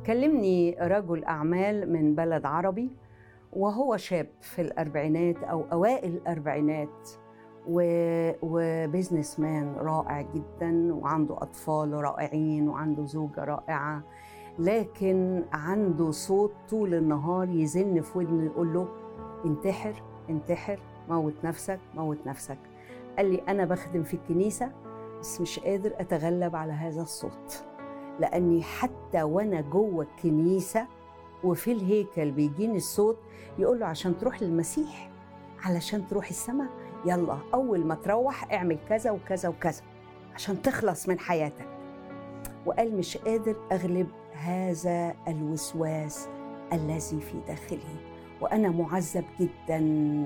كلمني رجل أعمال من بلد عربي وهو شاب في الأربعينات أو أوائل الأربعينات و- وبزنس مان رائع جدا وعنده أطفال رائعين وعنده زوجة رائعة لكن عنده صوت طول النهار يزن في ودنه يقول له انتحر انتحر موت نفسك موت نفسك قال لي أنا بخدم في الكنيسة بس مش قادر أتغلب على هذا الصوت لأني حتى وأنا جوه الكنيسة وفي الهيكل بيجيني الصوت يقول له عشان تروح للمسيح علشان تروح السماء يلا أول ما تروح اعمل كذا وكذا وكذا عشان تخلص من حياتك وقال مش قادر أغلب هذا الوسواس الذي في داخلي وأنا معذب جدا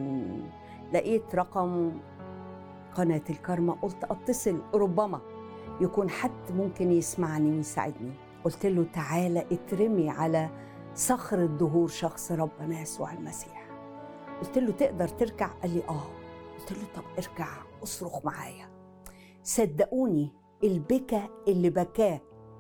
لقيت رقم قناة الكرمة قلت أتصل ربما يكون حد ممكن يسمعني ويساعدني قلت له تعالى اترمي على صخر الدهور شخص ربنا يسوع المسيح قلت له تقدر تركع قال لي اه قلت له طب اركع اصرخ معايا صدقوني البكا اللي بكاه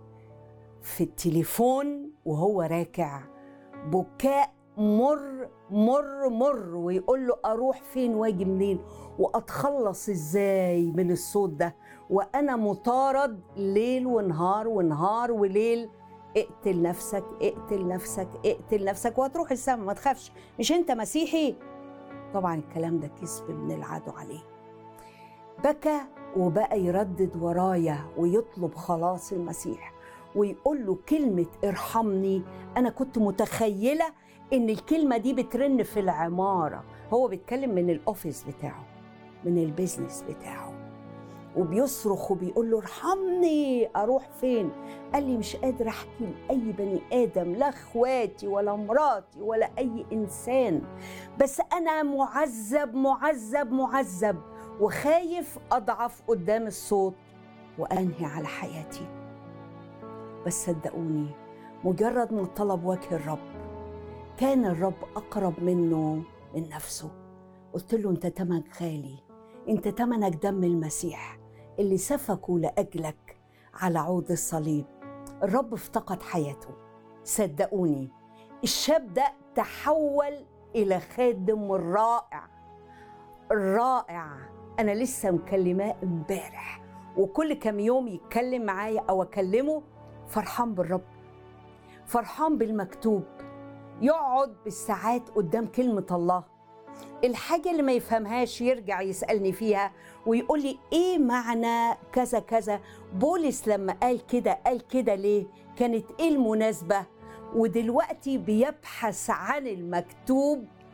في التليفون وهو راكع بكاء مر مر مر ويقول له اروح فين واجي منين واتخلص ازاي من الصوت ده وانا مطارد ليل ونهار ونهار وليل اقتل نفسك اقتل نفسك اقتل نفسك وهتروح السما ما تخافش مش انت مسيحي طبعا الكلام ده كذب من العدو عليه بكى وبقى يردد ورايا ويطلب خلاص المسيح ويقول له كلمة ارحمني أنا كنت متخيلة إن الكلمة دي بترن في العمارة هو بيتكلم من الأوفيس بتاعه من البيزنس بتاعه وبيصرخ وبيقول له ارحمني اروح فين قال لي مش قادر احكي لاي بني ادم لا اخواتي ولا مراتي ولا اي انسان بس انا معذب معذب معذب وخايف اضعف قدام الصوت وانهي على حياتي بس صدقوني مجرد ما طلب وجه الرب كان الرب اقرب منه من نفسه قلت له انت تمن غالي انت تمنك دم المسيح اللي سفكوا لاجلك على عود الصليب الرب افتقد حياته صدقوني الشاب ده تحول الى خادم رائع رائع انا لسه مكلماه امبارح وكل كام يوم يتكلم معايا او اكلمه فرحان بالرب فرحان بالمكتوب يقعد بالساعات قدام كلمه الله الحاجة اللي ما يفهمهاش يرجع يسألني فيها ويقول لي إيه معنى كذا كذا بولس لما قال كده قال كده ليه كانت إيه المناسبة ودلوقتي بيبحث عن المكتوب